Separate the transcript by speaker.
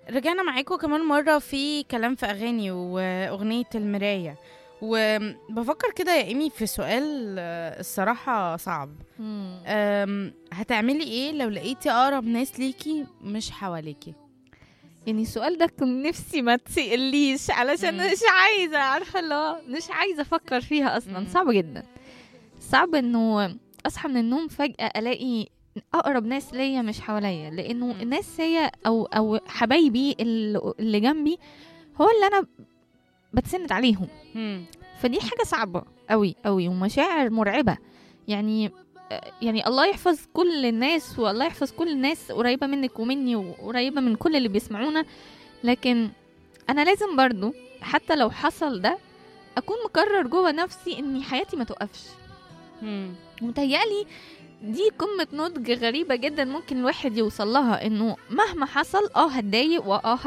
Speaker 1: رجعنا معاكم كمان مرة في كلام في أغاني وأغنية المراية وبفكر كده يا إيمي في سؤال آه، الصراحة صعب
Speaker 2: مم.
Speaker 1: أم، هتعملي إيه لو لقيتي أقرب ناس ليكي مش حواليكي
Speaker 2: يعني السؤال ده كنت نفسي ما تسأليش علشان
Speaker 1: مم.
Speaker 2: مش عايزة عارفة اللي هو مش عايزة أفكر فيها أصلا
Speaker 1: مم.
Speaker 2: صعب جدا صعب إنه أصحى من النوم فجأة ألاقي أقرب ناس ليا مش حواليا لأنه
Speaker 1: مم.
Speaker 2: الناس هي أو أو حبايبي اللي اللي جنبي هو اللي أنا بتسند عليهم
Speaker 1: مم.
Speaker 2: فدي حاجة صعبة قوي قوي ومشاعر مرعبة يعني يعني الله يحفظ كل الناس والله يحفظ كل الناس قريبة منك ومني وقريبة من كل اللي بيسمعونا لكن أنا لازم برضو حتى لو حصل ده أكون مقرر جوه نفسي إني حياتي ما توقفش
Speaker 1: مم.
Speaker 2: ومتهيألي دي قمة نضج غريبة جدا ممكن الواحد يوصل لها إنه مهما حصل اه هتضايق واه